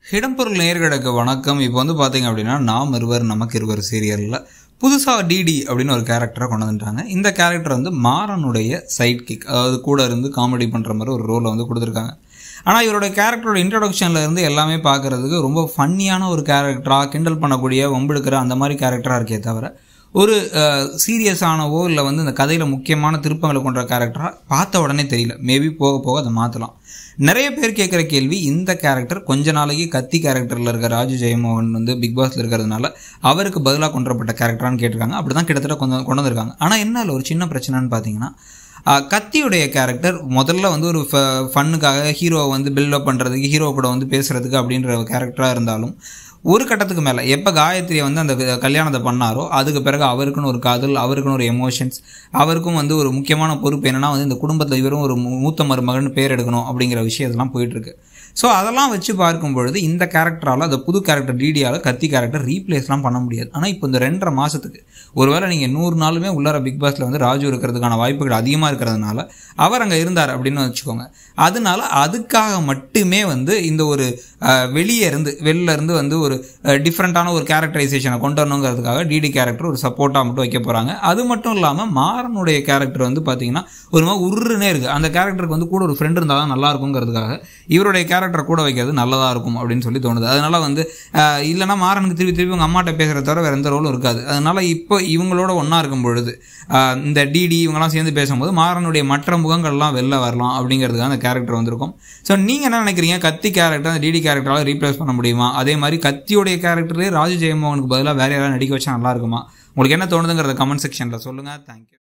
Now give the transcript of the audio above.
இடம்பொருள் நேர்களுக்கு வணக்கம் இப்போ வந்து பார்த்தீங்க அப்படின்னா நாம் இருவர் நமக்கு இருவர் சீரியலில் புதுசாக டிடி அப்படின்னு ஒரு கேரக்டரை கொண்டு வந்துட்டாங்க இந்த கேரக்டர் வந்து மாறனுடைய சைட் கிக் அதாவது கூட இருந்து காமெடி பண்ணுற மாதிரி ஒரு ரோலை வந்து கொடுத்துருக்காங்க ஆனால் இவரோட கேரக்டரோட இன்ட்ரடக்ஷனில் இருந்து எல்லாமே பார்க்குறதுக்கு ரொம்ப ஃபன்னியான ஒரு கேரக்டராக கிண்டல் பண்ணக்கூடிய வம்பெடுக்கிற அந்த மாதிரி கேரக்டராக இருக்கே தவிர ஒரு சீரியஸானவோ இல்லை வந்து இந்த கதையில் முக்கியமான திருப்பங்களை கொண்ட கேரக்டராக பார்த்த உடனே தெரியல மேபி போக போக அதை மாற்றலாம் நிறைய பேர் கேட்குற கேள்வி இந்த கேரக்டர் கொஞ்ச நாளைக்கு கத்தி கேரக்டரில் இருக்க ராஜு ஜெயமோகன் வந்து பிக் பாஸில் இருக்கிறதுனால அவருக்கு பதிலாக கொண்டுவரப்பட்ட கேரக்டரான்னு கேட்டிருக்காங்க அப்படி தான் கிட்டத்தட்ட கொண்டு கொண்டு வந்திருக்காங்க ஆனால் என்ன இல்லை ஒரு சின்ன பிரச்சனைன்னு பார்த்தீங்கன்னா ஆஹ் கத்தியுடைய கேரக்டர் முதல்ல வந்து ஒரு ஃபன்னுக்காக ஹீரோவை வந்து பில்டப் பண்ணுறதுக்கு ஹீரோ கூட வந்து பேசுகிறதுக்கு அப்படின்ற கேரக்டராக இருந்தாலும் ஒரு கட்டத்துக்கு மேலே எப்போ காயத்ரியை வந்து அந்த கல்யாணத்தை பண்ணாரோ அதுக்கு பிறகு அவருக்குன்னு ஒரு காதல் அவருக்குன்னு ஒரு எமோஷன்ஸ் அவருக்கும் வந்து ஒரு முக்கியமான பொறுப்பு என்னன்னா வந்து இந்த குடும்பத்தில் இவரும் ஒரு மூ- மூத்த மருமகன் பேர் எடுக்கணும் அப்படிங்கிற விஷயத்தெல்லாம் போயிட்டுருக்கு ஸோ அதெல்லாம் வச்சு பார்க்கும் பொழுது இந்த கேரக்டரால் அந்த புது கேரக்டர் டிடியால் கத்தி கேரக்டர் ரீப்ளேஸ்லாம் பண்ண முடியாது ஆனால் இப்போ இந்த ரெண்டரை மாதத்துக்கு ஒருவேளை நீங்கள் நூறு நாளுமே உள்ளார பிக் பாஸில் வந்து ராஜு இருக்கிறதுக்கான வாய்ப்புகள் அதிகமாக இருக்கிறதுனால அவர் அங்கே இருந்தார் அப்படின்னு வச்சுக்கோங்க அதனால அதுக்காக மட்டுமே வந்து இந்த ஒரு அஹ், வெளியே இருந்து வெளில இருந்து வந்து ஒரு டிஃப்ரெண்ட்டான ஒரு கேரக்டரைசேஷனை கொண்டு வரணுங்கிறதுக்காக டிடி கேரக்டர் ஒரு சப்போர்ட்டாக மட்டும் வைக்க போகிறாங்க அது மட்டும் இல்லாமல் மாறனுடைய கேரக்டர் வந்து பார்த்தீங்கன்னா ஒரு மாதிரி உருன்னே இருக்குது அந்த கேரக்டருக்கு வந்து கூட ஒரு ஃப்ரெண்ட் இருந்தால் தான் நல்லா இருக்குங்கிறதுக்காக இவருடைய கேரக்டரை கூட வைக்கிறது நல்லதாக இருக்கும் அப்படின்னு சொல்லி தோணுது அதனால வந்து அஹ், இல்லைன்னா மாறனுக்கு திருப்பி திருப்பி உங்கள் அம்மாட்ட பேசுகிறத தவிர வேறு எந்த ரோலும் இருக்காது அதனால இப்போ இவங்களோட ஒன்றா இருக்கும் பொழுது அஹ், இந்த டிடி இவங்கெல்லாம் சேர்ந்து பேசும்போது மாறனுடைய மற்ற முகங்கள்லாம் வெளில வரலாம் அப்படிங்கிறதுக்காக அந்த கேரக்டர் வந்திருக்கும் ஸோ நீங்கள் என்ன நினைக்கிறீங்க கத்தி கேரக்டர் அந்த டிடி கேரக்டரால் ரீப்ளேஸ் பண்ண முடியுமா அதே மாதிரி கத்தியோடைய கேரக்டர்லேயே ராஜு ஜெயமோகனுக்கு பதிலாக வேற யாராவது நடிக்க வச்சா நல்லா இருக்குமா உங்களுக்கு என்ன தோணுதுங்கிறத கமெண்ட் செக்ஷனில் சொல்லுங்கள் தேங்க்யூ